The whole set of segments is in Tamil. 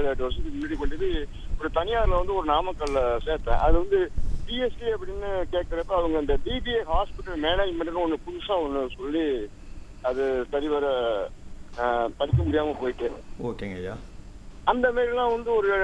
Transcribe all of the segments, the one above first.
ஏழு எட்டு வருஷத்துக்கு முன்னாடி கொண்டு போய் ஒரு தனியார்ல வந்து ஒரு நாமக்கல்ல சேர்த்தேன் அது வந்து பிஎஸ்டி அப்படின்னு கேட்கறப்ப அவங்க இந்த பிபிஏ ஹாஸ்பிட்டல் மேனேஜ்மெண்ட்னு ஒண்ணு புதுசா ஒண்ணு சொல்லி அது சரிவர அஹ், படிக்க முடியாம போயிட்டு ஓகேங்க ஐயா அந்த மாதிரிலாம் வந்து ஒரு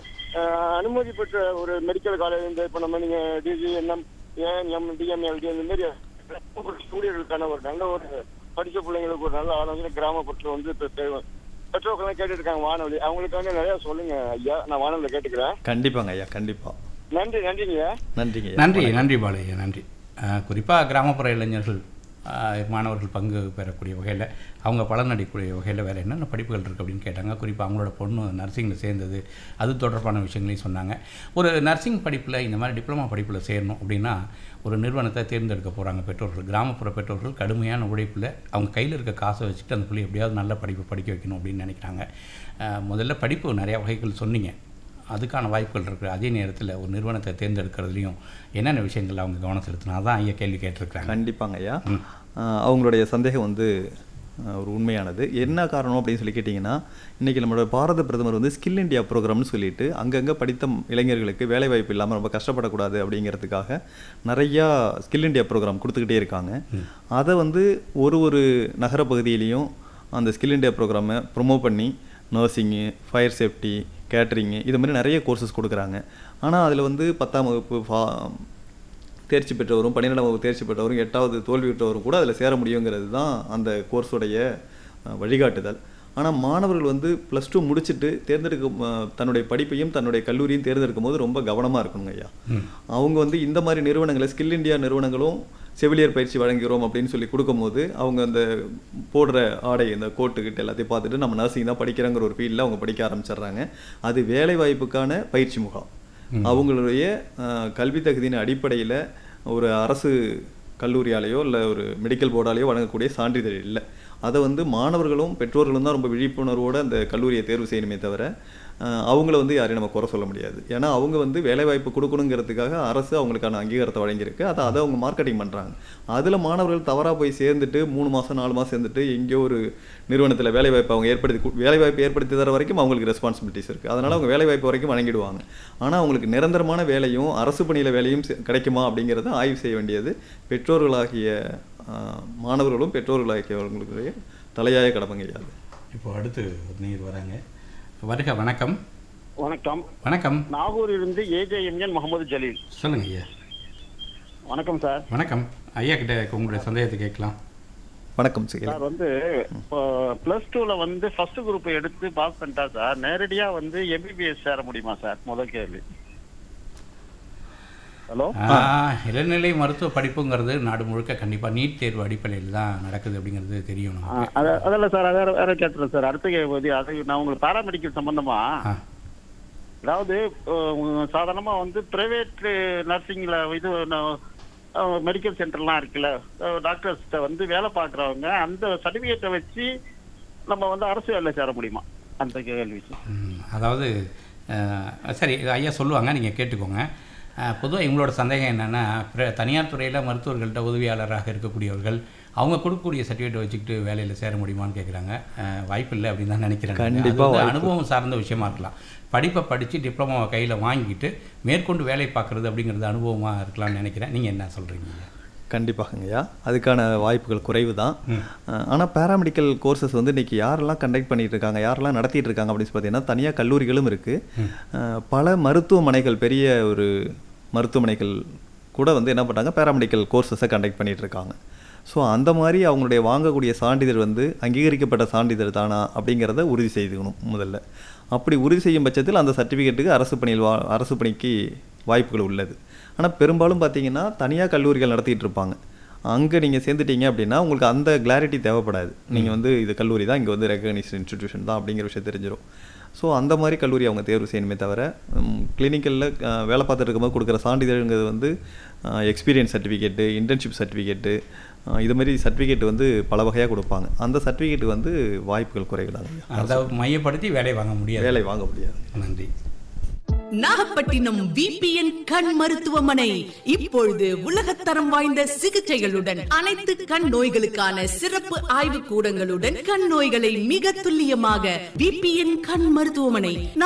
அஹ், அனுமதி பெற்ற ஒரு மெடிக்கல் காலேஜ் இந்த இப்போ நம்ம நீங்க டிஜி என்எம் ஏஎன்எம் டிஎம்எல்டி அந்த மாதிரி ஒரு ஸ்டூடெண்ட்களுக்கான ஒரு நல்ல ஒரு படிச்ச பிள்ளைங்களுக்கு ஒரு நல்ல ஆலோசனை கிராமப்புறத்தில் வந்து இப்போ தேவை பெற்றோர்கள்லாம் கேட்டுட்டு இருக்காங்க வானொலி அவங்களுக்கு வந்து நிறைய சொல்லுங்க ஐயா நான் வானொலியில் கேட்டுக்கிறேன் கண்டிப்பாங்க ஐயா கண்டிப்பா நன்றி நன்றிங்க நன்றிங்க ஐயா நன்றி நன்றி பாலையா நன்றி குறிப்பாக கிராமப்புற இளைஞர்கள் ஆஹ், மாணவர்கள் பங்கு பெறக்கூடிய வகையில் அவங்க பலனடையக்கூடிய வகையில் வேறு என்னென்ன படிப்புகள் இருக்குது அப்படின்னு கேட்டாங்க குறிப்பாக அவங்களோட பொண்ணு நர்சிங்கில் சேர்ந்தது அது தொடர்பான விஷயங்களையும் சொன்னாங்க ஒரு நர்சிங் படிப்பில் இந்த மாதிரி டிப்ளமா படிப்பில் சேரணும் அப்படின்னா ஒரு நிறுவனத்தை தேர்ந்தெடுக்க போகிறாங்க பெற்றோர்கள் கிராமப்புற பெற்றோர்கள் கடுமையான உழைப்பில் அவங்க கையில் இருக்க காசை வச்சுட்டு அந்த பிள்ளை எப்படியாவது நல்ல படிப்பு படிக்க வைக்கணும் அப்படின்னு நினைக்கிறாங்க ஆஹ், முதல்ல படிப்பு நிறையா வகைகள் சொன்னீங்க அதுக்கான வாய்ப்புகள் இருக்குது அதே நேரத்தில் ஒரு நிறுவனத்தை தேர்ந்தெடுக்கிறதுலையும் என்னென்ன விஷயங்கள் அவங்க கவனம் செலுத்தினா தான் ஐயா கேள்வி கேட்டிருக்கிறாங்க கண்டிப்பாங்க ஐயா ஆஹ் அவங்களுடைய சந்தேகம் வந்து ஆஹ் ஒரு உண்மையானது என்ன காரணம் அப்படின்னு சொல்லி கேட்டிங்கன்னா இன்றைக்கி நம்மளோட பாரத பிரதமர் வந்து ஸ்கில் இந்தியா ப்ரோக்ராம்னு சொல்லிட்டு அங்கங்கே படித்த இளைஞர்களுக்கு வேலைவாய்ப்பு இல்லாமல் ரொம்ப கஷ்டப்படக்கூடாது அப்படிங்கிறதுக்காக நிறையா ஸ்கில் இந்தியா ப்ரோக்ராம் கொடுத்துக்கிட்டே இருக்காங்க அதை வந்து ஒரு ஒரு நகர பகுதியிலையும் அந்த ஸ்கில் இந்தியா ப்ரோக்ராமை ப்ரொமோட் பண்ணி நர்சிங்கு ஃபயர் சேஃப்டி கேட்ரிங்கு இது மாதிரி நிறைய கோர்சஸ் கொடுக்குறாங்க ஆனால் அதில் வந்து பத்தாம் வகுப்பு ஃபா தேர்ச்சி பெற்றவரும் பன்னிரெண்டாம் வகுப்பு தேர்ச்சி பெற்றவரும் எட்டாவது தோல்வி பெற்றவரும் கூட அதில் சேர முடியுங்கிறது தான் அந்த கோர்ஸுடைய அஹ், வழிகாட்டுதல் ஆனால் மாணவர்கள் வந்து ப்ளஸ் டூ முடிச்சுட்டு தேர்ந்தெடுக்கும் அஹ், தன்னுடைய படிப்பையும் தன்னுடைய கல்லூரியும் தேர்ந்தெடுக்கும் போது ரொம்ப கவனமாக இருக்கணுங்க ஐயா அவங்க வந்து இந்த மாதிரி நிறுவனங்களை ஸ்கில் இந்தியா நிறுவனங்களும் செவிலியர் பயிற்சி வழங்குகிறோம் அப்படின்னு சொல்லி கொடுக்கும்போது அவங்க அந்த போடுற ஆடை இந்த கோட்டுக்கிட்ட எல்லாத்தையும் பார்த்துட்டு நம்ம நர்சிங் தான் படிக்கிறோங்கிற ஒரு ஃபீல்டில் அவங்க படிக்க ஆரம்பிச்சிடுறாங்க அது வேலை வாய்ப்புக்கான பயிற்சி முகாம் அவங்களுடைய அஹ், கல்வி தகுதியின் அடிப்படையில் ஒரு அரசு கல்லூரியாலேயோ இல்லை ஒரு மெடிக்கல் போர்டாலேயோ வழங்கக்கூடிய சான்றிதழ் இல்லை அதை வந்து மாணவர்களும் பெற்றோர்களும் தான் ரொம்ப விழிப்புணர்வோடு அந்த கல்லூரியை தேர்வு செய்யணுமே தவிர அஹ், அவங்கள வந்து யாரையும் நம்ம குறை சொல்ல முடியாது ஏன்னா அவங்க வந்து வேலைவாய்ப்பு கொடுக்கணுங்கிறதுக்காக அரசு அவங்களுக்கான அங்கீகாரத்தை வழங்கியிருக்கு அதை அதை அவங்க மார்க்கெட்டிங் பண்ணுறாங்க அதில் மாணவர்கள் தவறாக போய் சேர்ந்துட்டு மூணு மாதம் நாலு மாதம் சேர்ந்துட்டு எங்கேயோ ஒரு நிறுவனத்தில் வேலைவாய்ப்பு அவங்க ஏற்படுத்தி கு- வேலைவாய்ப்பு ஏற்படுத்தி தர வரைக்கும் அவங்களுக்கு ரெஸ்பான்சிபிலிட்டிஸ் இருக்குது அதனால் அவங்க வேலைவாய்ப்பு வரைக்கும் வழங்கிடுவாங்க ஆனால் அவங்களுக்கு நிரந்தரமான வேலையும் அரசு பணியில் வேலையும் செ- கிடைக்குமா அப்படிங்கிறத ஆய்வு செய்ய வேண்டியது பெற்றோர்களாகிய ஆஹ், மாணவர்களும் பெற்றோர்களாகியவர்களுடைய தலையாய கடமைங்க ஐயா அது இப்போ அடுத்து ஒரு நீர் வராங்க வருக வணக்கம் வணக்கம் வணக்கம் நாகூரில் இருந்து ஏஜேஎம்என் முகமது ஜலீல் சொல்லுங்க ஐயா வணக்கம் சார் வணக்கம் ஐயா கிட்ட உங்களுடைய சந்தேகத்தை கேட்கலாம் வணக்கம் சிகில் சார் வந்து இப்போ பிளஸ் டூல வந்து ஃபர்ஸ்ட் குரூப் எடுத்து பாஸ் பண்ணிட்டா சார் நேரடியா வந்து எம்பிபிஎஸ் சேர முடியுமா சார் முதல் கேள்வி ஹலோ ஆஹ், இளநிலை மருத்துவ படிப்புங்கிறது நாடு முழுக்க கண்டிப்பாக நீட் தேர்வு அடிப்படையில் தான் நடக்குது அப்படிங்கிறது தெரியும் நமக்கு அதல்ல சார் வேற வேற கேட்டுறேன் சார் அடுத்த கேள்வி அது நான் உங்களுக்கு பாராமெடிக்கல் சம்பந்தமா ஆ அதாவது அஹ், சாதாரணமா வந்து பிரைவேட் நர்சிங்ல இது மெடிக்கல் சென்டர்லாம் இருக்குல்ல டாக்டர்ஸ்கிட்ட வந்து வேலை பார்க்குறவங்க அந்த சர்டிஃபிகேட்டை வச்சு நம்ம வந்து அரசு வேலை சேர முடியுமா அந்த கேள்வி சார் ம், அதாவது அஹ், சரி இது ஐயா சொல்லுவாங்க நீங்கள் கேட்டுக்கோங்க பொதுவாக இவங்களோட சந்தேகம் என்னென்னா தனியார் துறையில் மருத்துவர்கள்ட்ட உதவியாளராக இருக்கக்கூடியவர்கள் அவங்க கொடுக்கக்கூடிய சர்டிஃபிகேட் வச்சுக்கிட்டு வேலையில் சேர முடியுமான்னு கேட்குறாங்க வாய்ப்பு இல்லை அப்படின்னு தான் நினைக்கிறேன் கண்டிப்பா அது வந்து வாய்ப்பு. அனுபவம் சார்ந்த விஷயமா இருக்கலாம் படிப்பை படித்து டிப்ளமோவை கையில் வாங்கிட்டு மேற்கொண்டு வேலை பார்க்குறது அப்படிங்கிறது அனுபவமாக இருக்கலாம்னு நினைக்கிறேன் நீங்கள் என்ன சொல்கிறீங்க கண்டிப்பாகங்கய்யா அதுக்கான வாய்ப்புகள் குறைவு தான் ஆனால் பேராமெடிக்கல் கோர்சஸ் வந்து இன்னைக்கு யாரெல்லாம் கண்டக்ட் பண்ணிட்டு இருக்காங்க யாரெல்லாம் நடத்திட்டு இருக்காங்க அப்படின்னு சொல்லி பார்த்தீங்கன்னா தனியாக கல்லூரிகளும் இருக்குது பல மருத்துவமனைகள் பெரிய ஒரு மருத்துவமனைகள் கூட வந்து என்ன பண்ணுறாங்க பேராமெடிக்கல் கோர்சஸை கண்டக்ட் பண்ணிட்டு இருக்காங்க ஸோ அந்த மாதிரி அவங்களுடைய வாங்கக்கூடிய சான்றிதழ் வந்து அங்கீகரிக்கப்பட்ட சான்றிதழ் தானா அப்படிங்கிறத உறுதி செய்துக்கணும் முதல்ல அப்படி உறுதி செய்யும் பட்சத்தில் அந்த சர்டிஃபிகேட்டுக்கு அரசு பணியில் வா அரசு பணிக்கு வாய்ப்புகள் உள்ளது ஆனால் பெரும்பாலும் பார்த்தீங்கன்னா தனியாக கல்லூரிகள் நடத்திட்டு இருப்பாங்க அங்கே நீங்கள் சேர்ந்துட்டீங்க அப்படின்னா உங்களுக்கு அந்த கிளாரிட்டி தேவைப்படாது நீங்கள் வந்து இது கல்லூரி தான் இங்கே வந்து ரெகனைஸ்ட் இன்ஸ்டிடியூஷன் தான் அப்படிங்கிற விஷயம் தெரிஞ்சிடும் ஸோ அந்த மாதிரி கல்லூரி அவங்க தேர்வு செய்யணுமே தவிர கிளினிக்கலில் வேலை பார்த்துட்டு இருக்கும்போது கொடுக்குற சான்றிதழ்ங்கிறது வந்து எக்ஸ்பீரியன்ஸ் சர்டிஃபிகேட்டு இன்டர்ன்ஷிப் சர்டிஃபிகேட்டு இது மாதிரி சர்டிஃபிகேட் வந்து பல வகையாக கொடுப்பாங்க அந்த சர்டிஃபிகேட் வந்து வாய்ப்புகள் குறைகளாங்க அதை மையப்படுத்தி வேலை வாங்க முடியாது வேலை வாங்க முடியாது நன்றி நாகப்பட்டினம் விபிஎன் கண் மருத்துவமனை இப்பொழுது உலகத்தரம் வாய்ந்த சிகிச்சைகளுடன் அனைத்து கண் நோய்களுக்கான சிறப்பு ஆய்வு கூடங்களுடன் கண் நோய்களை மிக துல்லியமாக விபிஎன் கண் மருத்துவமனை